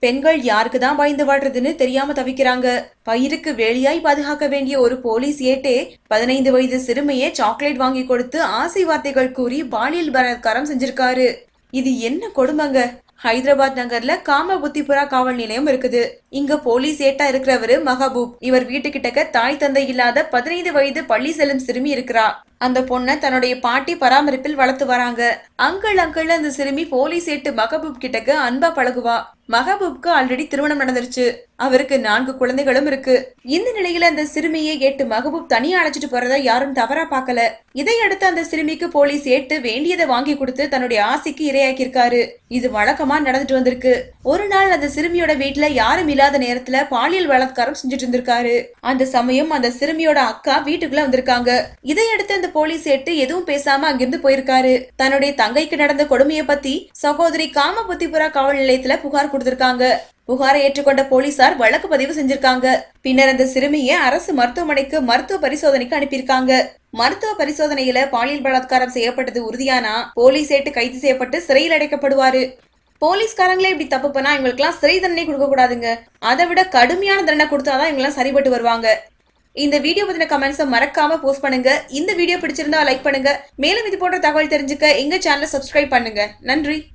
பெண்கள் யாருக்கு தான் பயந்து வாழ்றதுன்னு தெரியாம தவிக்கிறாங்க பயிருக்கு வேலியாய் பாதுகாக்க வேண்டிய ஒரு போலீஸ் ஏட்டே பதினைந்து வயது சிறுமியே சாக்லேட் வாங்கி கொடுத்து ஆசை வார்த்தைகள் கூறி பாலியல் பலாத்காரம் செஞ்சிருக்காரு இது என்ன கொடுமைங்க ஹைதராபாத் நகர்ல காம புத்திபுரா காவல் நிலையம் இருக்குது இங்க போலீஸ் ஏட்டா இருக்கிறவரு மஹபூப் இவர் வீட்டுக்கிட்டக்க தாய் தந்தை இல்லாத பதினைந்து வயது பள்ளி செல்லும் சிறுமி இருக்கிறா அந்த பொண்ணை தன்னுடைய பாட்டி பராமரிப்பில் வளர்த்து வராங்க அங்கிள் அங்கிள் அந்த சிறுமி போலீஸ் ஏட்டு மஹபூப் கிட்டக்க அன்பா பழகுவா மஹபூப்க்கு ஆல்ரெடி திருமணம் நடந்துருச்சு அவருக்கு நான்கு குழந்தைகளும் இருக்கு இந்த நிலையில அந்த சிறுமியை ஏட்டு மஹபூப் தனியா அழைச்சிட்டு போறத யாரும் தவறா பார்க்கல இதையடுத்து அந்த சிறுமிக்கு போலீஸ் ஏட்டு வேண்டியதை வாங்கி கொடுத்து தன்னுடைய ஆசைக்கு இரையாக்கியிருக்காரு இது வழக்கமா நடந்துட்டு வந்திருக்கு ஒரு நாள் அந்த சிறுமியோட வீட்டுல யாரும் இல்லாத நேரத்துல பாலியல் பலாத்காரம் செஞ்சுட்டு இருந்திருக்காரு அந்த சமயம் அந்த சிறுமியோட அக்கா வீட்டுக்குள்ள வந்திருக்காங்க இதையடுத்து அந்த போலீஸ் ஏட்டு எதுவும் பேசாம அங்கிருந்து போயிருக்காரு தன்னுடைய தங்கைக்கு நடந்த கொடுமையை பத்தி சகோதரி காமபுத்திபுரா காவல் நிலையத்துல புகார் கொடுத்திருக்காங்க புகாரை ஏற்றுக்கொண்ட போலீசார் வழக்கு பதிவு செஞ்சிருக்காங்க பின்னர் அந்த சிறுமியை அரசு மருத்துவமனைக்கு மருத்துவ பரிசோதனைக்கு அனுப்பியிருக்காங்க மருத்துவ பரிசோதனையில பாலியல் பலாத்காரம் செய்யப்பட்டது உறுதியானா போலீஸ் ஏட்டு கைது செய்யப்பட்டு சிறையில் அடைக்கப்படுவாரு போலீஸ்காரங்களே இப்படி தப்பு பண்ணா இவங்களுக்குலாம் சிறை தண்டனை கொடுக்க கூடாதுங்க அதை விட கடுமையான தண்டனை கொடுத்தாதான் இவங்கெல்லாம் சரிபட்டு வருவாங்க இந்த வீடியோ பத்தின கமெண்ட்ஸை மறக்காம போஸ்ட் பண்ணுங்க இந்த வீடியோ பிடிச்சிருந்தா லைக் பண்ணுங்க மேலும் இது போன்ற தகவல் தெரிஞ்சுக்க எங்க சேனலை சப்ஸ்கிரைப் பண்ணுங்க நன்றி